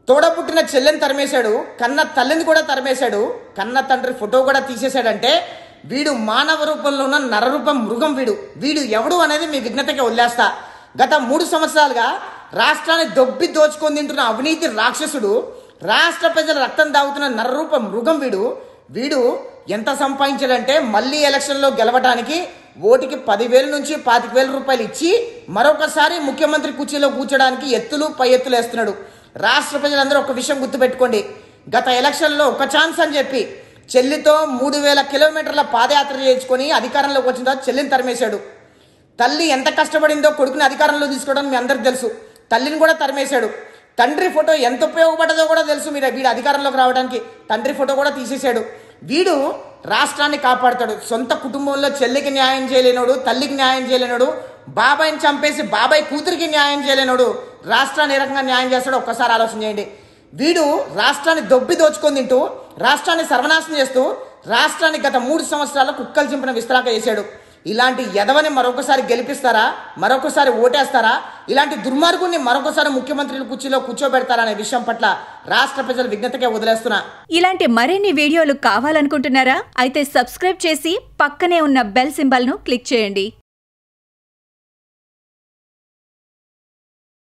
తోడ పుట్టిన చెల్లెని తరిమేశాడు కన్న తల్లిని కూడా తరిమేశాడు కన్న తండ్రి ఫోటో కూడా తీసేశాడంటే వీడు మానవ రూపంలో ఉన్న నరరూపం మృగం వీడు వీడు ఎవడు అనేది మీ విఘ్నతకి వదిలేస్తా గత మూడు సంవత్సరాలుగా రాష్ట్రాన్ని దొబ్బి దోచుకొని తింటున్న అవినీతి రాక్షసుడు రాష్ట్ర ప్రజల రక్తం దాగుతున్న నరరూప మృగం వీడు వీడు ఎంత సంపాదించాడంటే మళ్ళీ ఎలక్షన్లో గెలవడానికి ఓటికి పదివేల నుంచి పాతిక వేల రూపాయలు ఇచ్చి మరొకసారి ముఖ్యమంత్రి కుర్చీలో కూర్చోడానికి ఎత్తులు పై ఎత్తులు వేస్తున్నాడు రాష్ట్ర ప్రజలందరూ ఒక విషయం గుర్తుపెట్టుకోండి గత ఎలక్షన్లో ఒక ఛాన్స్ అని చెప్పి చెల్లితో మూడు వేల కిలోమీటర్ల పాదయాత్ర చేయించుకొని అధికారంలోకి వచ్చిన తర్వాత చెల్లిని తరిమేశాడు తల్లి ఎంత కష్టపడిందో కొడుకుని అధికారంలో తీసుకోవడం మీ అందరికి తెలుసు తల్లిని కూడా తరిమేశాడు తండ్రి ఫోటో ఎంత ఉపయోగపడదో కూడా తెలుసు మీరు వీడు అధికారంలోకి రావడానికి తండ్రి ఫోటో కూడా తీసేశాడు వీడు రాష్ట్రాన్ని కాపాడుతాడు సొంత కుటుంబంలో చెల్లికి న్యాయం చేయలేనోడు తల్లికి న్యాయం చేయలేనోడు బాబాయిని చంపేసి బాబాయ్ కూతురికి న్యాయం చేయలేనోడు రాష్ట్రాన్ని ఏ రకంగా న్యాయం చేస్తాడో ఒక్కసారి ఆలోచన చేయండి వీడు రాష్ట్రాన్ని దొబ్బి దోచుకొని తింటూ రాష్ట్రాన్ని సర్వనాశనం చేస్తూ రాష్ట్రాన్ని గత మూడు సంవత్సరాలు కుక్కలు చింపిన విస్తరాక చేశాడు ఇలాంటి ఎదవని మరొకసారి గెలిపిస్తారా మరొకసారి ఓటేస్తారా ఇలాంటి దుర్మార్గుని మరొకసారి ముఖ్యమంత్రుల కుర్చీలో కూర్చోబెడతారా అనే విషయం పట్ల రాష్ట్ర ప్రజల విజ్ఞతకే వదిలేస్తున్నా ఇలాంటి మరిన్ని వీడియోలు కావాలనుకుంటున్నారా అయితే సబ్స్క్రైబ్ చేసి పక్కనే ఉన్న బెల్ సింబల్ను క్లిక్ చేయండి